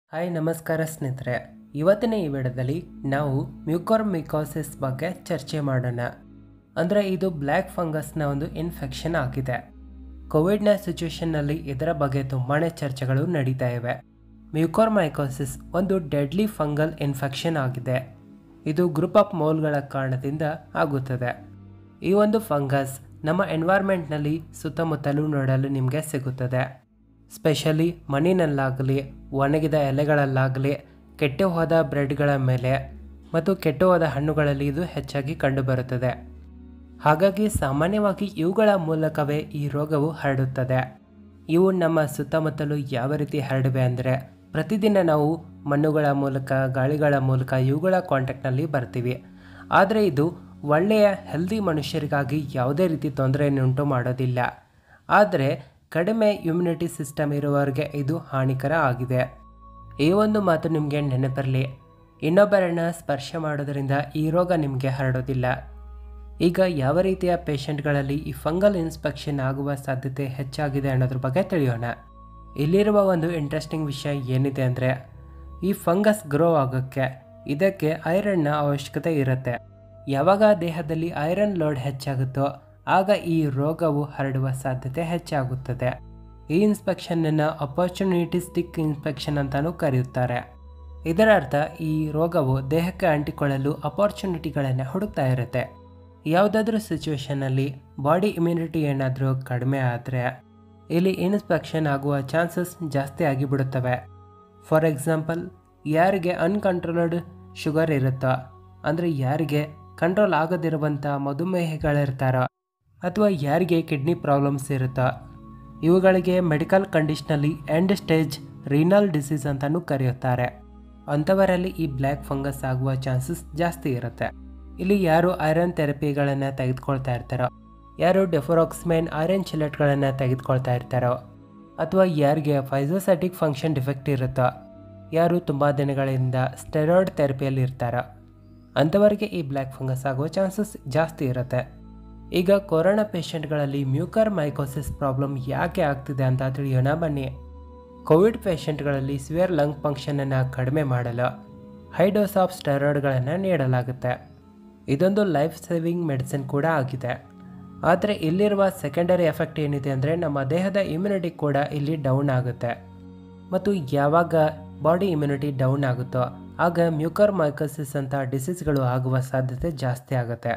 hi ನಮಸ್ಕಾರ ಸ್ನೇಹಿತರೆ ಇವತ್ತಿನ ಈ ವಿಡಿಯೋದಲ್ಲಿ ನಾವು ಮ್ಯೂಕೋರ್ಮಿಕೋಸಿಸ್ ಬಗ್ಗೆ ಚರ್ಚೆ ಮಾಡೋಣ ಅಂದರೆ ಇದು ಬ್ಲ್ಯಾಕ್ ಫಂಗಸ್ನ ಒಂದು ಇನ್ಫೆಕ್ಷನ್ ಆಗಿದೆ ಕೋವಿಡ್ನ ಸಿಚುವೇಶನ್ನಲ್ಲಿ ಇದರ ಬಗ್ಗೆ ತುಂಬಾ ಚರ್ಚೆಗಳು ನಡೀತಾ ಇವೆ ಮ್ಯೂಕೋರ್ಮೈಕೋಸಿಸ್ ಒಂದು ಡೆಡ್ಲಿ ಫಂಗಲ್ ಇನ್ಫೆಕ್ಷನ್ ಆಗಿದೆ ಇದು ಗ್ರೂಪ್ ಆಫ್ ಮೋಲ್ಗಳ ಕಾರಣದಿಂದ ಆಗುತ್ತದೆ ಈ ಒಂದು ಫಂಗಸ್ ನಮ್ಮ ಎನ್ವೈರ್ಮೆಂಟ್ನಲ್ಲಿ ಸುತ್ತಮುತ್ತಲೂ ನೋಡಲು ನಿಮಗೆ ಸಿಗುತ್ತದೆ ಸ್ಪೆಷಲಿ ಮಣ್ಣಿನಲ್ಲಾಗಲಿ ಒಣಗಿದ ಎಲೆಗಳಲ್ಲಾಗಲಿ ಕೆಟ್ಟು ಹೋದ ಬ್ರೆಡ್ಗಳ ಮೇಲೆ ಮತ್ತು ಕೆಟ್ಟು ಹೋದ ಹಣ್ಣುಗಳಲ್ಲಿ ಇದು ಹೆಚ್ಚಾಗಿ ಕಂಡುಬರುತ್ತದೆ ಹಾಗಾಗಿ ಸಾಮಾನ್ಯವಾಗಿ ಇವುಗಳ ಮೂಲಕವೇ ಈ ರೋಗವು ಹರಡುತ್ತದೆ ಇವು ನಮ್ಮ ಸುತ್ತಮುತ್ತಲು ಯಾವ ರೀತಿ ಹರಡಿವೆ ಅಂದರೆ ಪ್ರತಿದಿನ ನಾವು ಮಣ್ಣುಗಳ ಮೂಲಕ ಗಾಳಿಗಳ ಮೂಲಕ ಇವುಗಳ ಕಾಂಟ್ಯಾಕ್ಟ್ನಲ್ಲಿ ಬರ್ತೀವಿ ಆದರೆ ಇದು ಒಳ್ಳೆಯ ಹೆಲ್ದಿ ಮನುಷ್ಯರಿಗಾಗಿ ಯಾವುದೇ ರೀತಿ ತೊಂದರೆಯನ್ನುಂಟು ಮಾಡೋದಿಲ್ಲ ಆದರೆ ಕಡಿಮೆ ಇಮ್ಯುನಿಟಿ ಸಿಸ್ಟಮ್ ಇರುವವರಿಗೆ ಇದು ಹಾನಿಕರ ಆಗಿದೆ ಈ ಒಂದು ಮಾತು ನಿಮಗೆ ನೆನಪಿರಲಿ ಇನ್ನೊಬ್ಬರನ್ನು ಸ್ಪರ್ಶ ಮಾಡೋದರಿಂದ ಈ ರೋಗ ನಿಮಗೆ ಹರಡೋದಿಲ್ಲ ಈಗ ಯಾವ ರೀತಿಯ ಪೇಷಂಟ್ಗಳಲ್ಲಿ ಈ ಫಂಗಲ್ ಇನ್ಸ್ಪೆಕ್ಷನ್ ಆಗುವ ಸಾಧ್ಯತೆ ಹೆಚ್ಚಾಗಿದೆ ಅನ್ನೋದ್ರ ಬಗ್ಗೆ ತಿಳಿಯೋಣ ಇಲ್ಲಿರುವ ಒಂದು ಇಂಟ್ರೆಸ್ಟಿಂಗ್ ವಿಷಯ ಏನಿದೆ ಅಂದರೆ ಈ ಫಂಗಸ್ ಗ್ರೋ ಆಗೋಕ್ಕೆ ಇದಕ್ಕೆ ಐರನ್ನ ಅವಶ್ಯಕತೆ ಇರುತ್ತೆ ಯಾವಾಗ ದೇಹದಲ್ಲಿ ಐರನ್ ಲೋಡ್ ಹೆಚ್ಚಾಗುತ್ತೋ ಆಗ ಈ ರೋಗವು ಹರಡುವ ಸಾಧ್ಯತೆ ಹೆಚ್ಚಾಗುತ್ತದೆ ಈ ಇನ್ಸ್ಪೆಕ್ಷನನ್ನು ಅಪರ್ಚುನಿಟಿಸ್ಟಿಕ್ ಇನ್ಸ್ಪೆಕ್ಷನ್ ಅಂತಾನೂ ಕರೆಯುತ್ತಾರೆ ಇದರ ಅರ್ಥ ಈ ರೋಗವು ದೇಹಕ್ಕೆ ಅಂಟಿಕೊಳ್ಳಲು ಅಪರ್ಚುನಿಟಿಗಳನ್ನು ಹುಡುಕ್ತಾ ಇರುತ್ತೆ ಯಾವುದಾದ್ರೂ ಸಿಚುವೇಶನಲ್ಲಿ ಬಾಡಿ ಇಮ್ಯುನಿಟಿ ಏನಾದರೂ ಕಡಿಮೆ ಆದರೆ ಇಲ್ಲಿ ಇನ್ಸ್ಪೆಕ್ಷನ್ ಆಗುವ ಚಾನ್ಸಸ್ ಜಾಸ್ತಿ ಆಗಿಬಿಡುತ್ತವೆ ಫಾರ್ ಎಕ್ಸಾಂಪಲ್ ಯಾರಿಗೆ ಅನ್ಕಂಟ್ರೋಲ್ಡ್ ಶುಗರ್ ಇರುತ್ತೋ ಅಂದರೆ ಯಾರಿಗೆ ಕಂಟ್ರೋಲ್ ಆಗದಿರುವಂಥ ಮಧುಮೇಹಿಗಳಿರ್ತಾರೋ ಅಥವಾ ಯಾರಿಗೆ ಕಿಡ್ನಿ ಪ್ರಾಬ್ಲಮ್ಸ್ ಇರುತ್ತೋ ಇವುಗಳಿಗೆ ಮೆಡಿಕಲ್ ಕಂಡೀಷನಲ್ಲಿ ಎಂಡ್ ಸ್ಟೇಜ್ ರೀನಲ್ ಡಿಸೀಸ್ ಅಂತಲೂ ಕರೆಯುತ್ತಾರೆ ಅಂಥವರಲ್ಲಿ ಈ ಬ್ಲ್ಯಾಕ್ ಫಂಗಸ್ ಆಗುವ ಚಾನ್ಸಸ್ ಜಾಸ್ತಿ ಇರುತ್ತೆ ಇಲ್ಲಿ ಯಾರು ಐರನ್ ಥೆರಪಿಗಳನ್ನು ತೆಗೆದುಕೊಳ್ತಾ ಇರ್ತಾರೋ ಯಾರು ಡೆಫೋರಾಕ್ಸ್ಮೈನ್ ಐರನ್ ಚಿಲೆಟ್ಗಳನ್ನು ತೆಗೆದುಕೊಳ್ತಾ ಇರ್ತಾರೋ ಅಥವಾ ಯಾರಿಗೆ ಫೈಸೋಸೈಟಿಕ್ ಫಂಕ್ಷನ್ ಡಿಫೆಕ್ಟ್ ಇರುತ್ತೋ ಯಾರು ತುಂಬ ದಿನಗಳಿಂದ ಸ್ಟೆರಾಯ್ಡ್ ಥೆರಪಿಯಲ್ಲಿ ಇರ್ತಾರೋ ಅಂಥವರಿಗೆ ಈ ಬ್ಲ್ಯಾಕ್ ಫಂಗಸ್ ಆಗುವ ಚಾನ್ಸಸ್ ಜಾಸ್ತಿ ಇರುತ್ತೆ ಈಗ ಕೊರೋನಾ ಪೇಷಂಟ್ಗಳಲ್ಲಿ ಮ್ಯೂಕರ್ ಮೈಕೋಸಿಸ್ ಪ್ರಾಬ್ಲಮ್ ಯಾಕೆ ಆಗ್ತಿದೆ ಅಂತ ತಿಳಿಯೋಣ ಬನ್ನಿ ಕೋವಿಡ್ ಪೇಷಂಟ್ಗಳಲ್ಲಿ ಸಿವಿಯರ್ ಲಂಗ್ ಫಂಕ್ಷನನ್ನು ಕಡಿಮೆ ಮಾಡಲು ಹೈ ಡೋಸ್ ಆಫ್ ಸ್ಟೆರಾಯ್ಡ್ಗಳನ್ನು ನೀಡಲಾಗುತ್ತೆ ಇದೊಂದು ಲೈಫ್ ಸೇವಿಂಗ್ ಮೆಡಿಸಿನ್ ಕೂಡ ಆಗಿದೆ ಆದರೆ ಇಲ್ಲಿರುವ ಸೆಕೆಂಡರಿ ಎಫೆಕ್ಟ್ ಏನಿದೆ ಅಂದರೆ ನಮ್ಮ ದೇಹದ ಇಮ್ಯುನಿಟಿ ಕೂಡ ಇಲ್ಲಿ ಡೌನ್ ಆಗುತ್ತೆ ಮತ್ತು ಯಾವಾಗ ಬಾಡಿ ಇಮ್ಯುನಿಟಿ ಡೌನ್ ಆಗುತ್ತೋ ಆಗ ಮ್ಯೂಕರ್ ಮೈಕೋಸಿಸ್ ಅಂತ ಡಿಸೀಸ್ಗಳು ಆಗುವ ಸಾಧ್ಯತೆ ಜಾಸ್ತಿ ಆಗುತ್ತೆ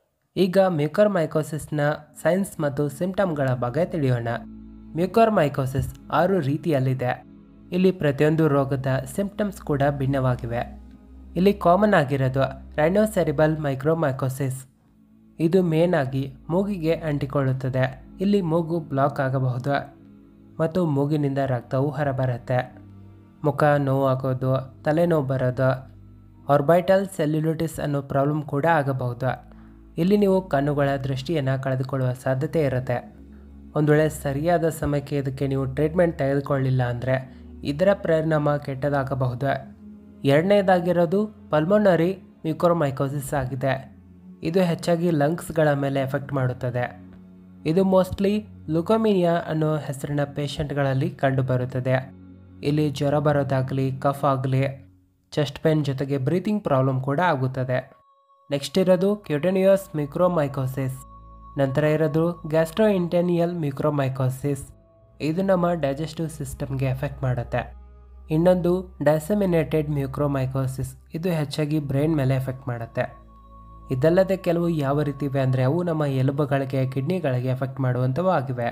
ಈಗ ಮ್ಯೂಕರ್ ಮೈಕೋಸಿಸ್ನ ಸೈನ್ಸ್ ಮತ್ತು ಸಿಂಪ್ಟಮ್ಗಳ ಬಗ್ಗೆ ತಿಳಿಯೋಣ ಮ್ಯೂಕರ್ ಮೈಕೋಸಿಸ್ ಆರು ರೀತಿಯಲ್ಲಿದೆ ಇಲ್ಲಿ ಪ್ರತಿಯೊಂದು ರೋಗದ ಸಿಂಪ್ಟಮ್ಸ್ ಕೂಡ ಭಿನ್ನವಾಗಿವೆ ಇಲ್ಲಿ ಕಾಮನ್ ಆಗಿರೋದು ರೈನೋಸೆರಿಬಲ್ ಮೈಕ್ರೋಮೈಕೋಸಿಸ್ ಇದು ಮೇನ್ ಆಗಿ ಮೂಗಿಗೆ ಅಂಟಿಕೊಳ್ಳುತ್ತದೆ ಇಲ್ಲಿ ಮೂಗು ಬ್ಲಾಕ್ ಆಗಬಹುದು ಮತ್ತು ಮೂಗಿನಿಂದ ರಕ್ತವು ಹೊರಬರುತ್ತೆ ಮುಖ ನೋವು ಆಗೋದು ತಲೆನೋವು ಬರೋದು ಆರ್ಬೈಟಲ್ ಸೆಲ್ಯುಲಿಟಿಸ್ ಅನ್ನೋ ಪ್ರಾಬ್ಲಮ್ ಕೂಡ ಆಗಬಹುದು ಇಲ್ಲಿ ನೀವು ಕಣ್ಣುಗಳ ದೃಷ್ಟಿಯನ್ನು ಕಳೆದುಕೊಳ್ಳುವ ಸಾಧ್ಯತೆ ಇರುತ್ತೆ ಒಂದು ವೇಳೆ ಸರಿಯಾದ ಸಮಯಕ್ಕೆ ಇದಕ್ಕೆ ನೀವು ಟ್ರೀಟ್ಮೆಂಟ್ ತೆಗೆದುಕೊಳ್ಳಿಲ್ಲ ಅಂದರೆ ಇದರ ಪರಿಣಾಮ ಕೆಟ್ಟದಾಗಬಹುದು ಎರಡನೇದಾಗಿರೋದು ಪಲ್ಮೋನರಿ ಮ್ಯೂಕೋರ್ಮೈಕೋಸಿಸ್ ಆಗಿದೆ ಇದು ಹೆಚ್ಚಾಗಿ ಲಂಗ್ಸ್ಗಳ ಮೇಲೆ ಎಫೆಕ್ಟ್ ಮಾಡುತ್ತದೆ ಇದು ಮೋಸ್ಟ್ಲಿ ಲುಕೋಮಿನಿಯಾ ಅನ್ನೋ ಹೆಸರಿನ ಪೇಷಂಟ್ಗಳಲ್ಲಿ ಕಂಡುಬರುತ್ತದೆ ಇಲ್ಲಿ ಜ್ವರ ಬರೋದಾಗಲಿ ಕಫ್ ಆಗಲಿ ಚೆಸ್ಟ್ ಪೇನ್ ಜೊತೆಗೆ ಬ್ರೀತಿಂಗ್ ಪ್ರಾಬ್ಲಮ್ ಕೂಡ ಆಗುತ್ತದೆ ನೆಕ್ಸ್ಟ್ ಇರೋದು ಕ್ಯೂಟನಿಯಸ್ ಮಿಕ್ರೋಮೈಕೋಸಿಸ್ ನಂತರ ಇರೋದು ಗ್ಯಾಸ್ಟ್ರೋ ಇಂಟೆನಿಯಲ್ ಮಿಕ್ರೋಮೈಕೋಸಿಸ್ ಇದು ನಮ್ಮ ಡೈಜೆಸ್ಟಿವ್ ಸಿಸ್ಟಮ್ಗೆ ಎಫೆಕ್ಟ್ ಮಾಡುತ್ತೆ ಇನ್ನೊಂದು ಡೈಸಮಿನೇಟೆಡ್ ಮ್ಯೂಕ್ರೋಮೈಕೋಸಿಸ್ ಇದು ಹೆಚ್ಚಾಗಿ ಬ್ರೈನ್ ಮೇಲೆ ಎಫೆಕ್ಟ್ ಮಾಡುತ್ತೆ ಇದಲ್ಲದೆ ಕೆಲವು ಯಾವ ರೀತಿ ಇವೆ ಅಂದರೆ ಅವು ನಮ್ಮ ಎಲುಬುಗಳಿಗೆ ಕಿಡ್ನಿಗಳಿಗೆ ಎಫೆಕ್ಟ್ ಮಾಡುವಂಥವು ಆಗಿವೆ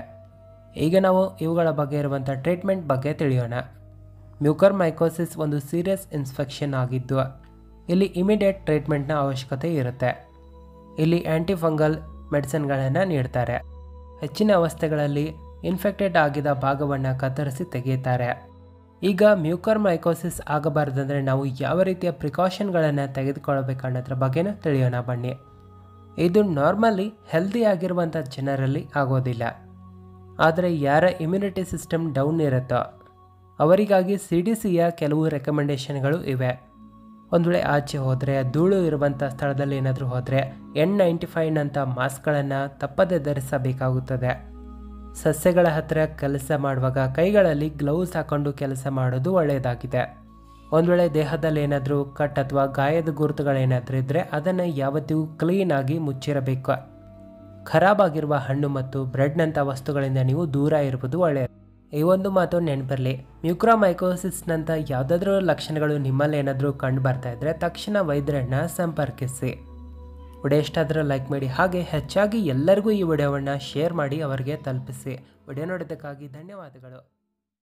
ಈಗ ನಾವು ಇವುಗಳ ಬಗ್ಗೆ ಇರುವಂಥ ಟ್ರೀಟ್ಮೆಂಟ್ ಬಗ್ಗೆ ತಿಳಿಯೋಣ ಮ್ಯೂಕರ್ ಮೈಕೋಸಿಸ್ ಒಂದು ಸೀರಿಯಸ್ ಇನ್ಫೆಕ್ಷನ್ ಆಗಿದ್ದು ಇಲ್ಲಿ ಇಮಿಡಿಯೇಟ್ ಟ್ರೀಟ್ಮೆಂಟ್ನ ಅವಶ್ಯಕತೆ ಇರುತ್ತೆ ಇಲ್ಲಿ ಆ್ಯಂಟಿಫಂಗಲ್ ಮೆಡಿಸಿನ್ಗಳನ್ನು ನೀಡ್ತಾರೆ ಹೆಚ್ಚಿನ ಅವಸ್ಥೆಗಳಲ್ಲಿ ಇನ್ಫೆಕ್ಟೆಡ್ ಆಗಿದ ಭಾಗವನ್ನು ಕತ್ತರಿಸಿ ತೆಗೆಯುತ್ತಾರೆ ಈಗ ಮ್ಯೂಕರ್ ಮೈಕೋಸಿಸ್ ಆಗಬಾರ್ದಂದರೆ ನಾವು ಯಾವ ರೀತಿಯ ಪ್ರಿಕಾಷನ್ಗಳನ್ನು ತೆಗೆದುಕೊಳ್ಳಬೇಕು ಅನ್ನೋದ್ರ ಬಗ್ಗೆನೂ ತಿಳಿಯೋಣ ಬನ್ನಿ ಇದು ನಾರ್ಮಲಿ ಹೆಲ್ದಿ ಆಗಿರುವಂಥ ಜನರಲ್ಲಿ ಆಗೋದಿಲ್ಲ ಆದರೆ ಯಾರ ಇಮ್ಯುನಿಟಿ ಸಿಸ್ಟಮ್ ಡೌನ್ ಇರುತ್ತೋ ಅವರಿಗಾಗಿ ಸಿ ಡಿ ಸಿಯ ಕೆಲವು ರೆಕಮೆಂಡೇಷನ್ಗಳು ಇವೆ ಒಂದು ವೇಳೆ ಆಚೆ ಹೋದರೆ ಧೂಳು ಇರುವಂಥ ಸ್ಥಳದಲ್ಲಿ ಏನಾದರೂ ಹೋದರೆ ಎನ್ ನೈಂಟಿ ಫೈವ್ನಂಥ ಮಾಸ್ಕ್ಗಳನ್ನು ತಪ್ಪದೇ ಧರಿಸಬೇಕಾಗುತ್ತದೆ ಸಸ್ಯಗಳ ಹತ್ತಿರ ಕೆಲಸ ಮಾಡುವಾಗ ಕೈಗಳಲ್ಲಿ ಗ್ಲೌಸ್ ಹಾಕೊಂಡು ಕೆಲಸ ಮಾಡೋದು ಒಳ್ಳೆಯದಾಗಿದೆ ಒಂದು ವೇಳೆ ದೇಹದಲ್ಲಿ ಏನಾದರೂ ಕಟ್ ಅಥವಾ ಗಾಯದ ಗುರುತುಗಳೇನಾದರೂ ಇದ್ದರೆ ಅದನ್ನು ಯಾವತ್ತಿಗೂ ಕ್ಲೀನಾಗಿ ಮುಚ್ಚಿರಬೇಕು ಖರಾಬ್ ಆಗಿರುವ ಹಣ್ಣು ಮತ್ತು ಬ್ರೆಡ್ನಂಥ ವಸ್ತುಗಳಿಂದ ನೀವು ದೂರ ಇರುವುದು ಒಳ್ಳೆಯದು ಈ ಒಂದು ಮಾತು ನೆನಪಿರಲಿ ಮ್ಯೂಕ್ರಾಮೈಕೋಸಿಸ್ನಂಥ ಯಾವುದಾದ್ರೂ ಲಕ್ಷಣಗಳು ನಿಮ್ಮಲ್ಲಿ ಏನಾದರೂ ಕಂಡು ಬರ್ತಾ ಇದ್ದರೆ ತಕ್ಷಣ ವೈದ್ಯರನ್ನ ಸಂಪರ್ಕಿಸಿ ವಿಡಿಯೋ ಇಷ್ಟ ಆದರೆ ಲೈಕ್ ಮಾಡಿ ಹಾಗೆ ಹೆಚ್ಚಾಗಿ ಎಲ್ಲರಿಗೂ ಈ ವಿಡಿಯೋವನ್ನು ಶೇರ್ ಮಾಡಿ ಅವರಿಗೆ ತಲುಪಿಸಿ ವಿಡಿಯೋ ನೋಡೋದಕ್ಕಾಗಿ ಧನ್ಯವಾದಗಳು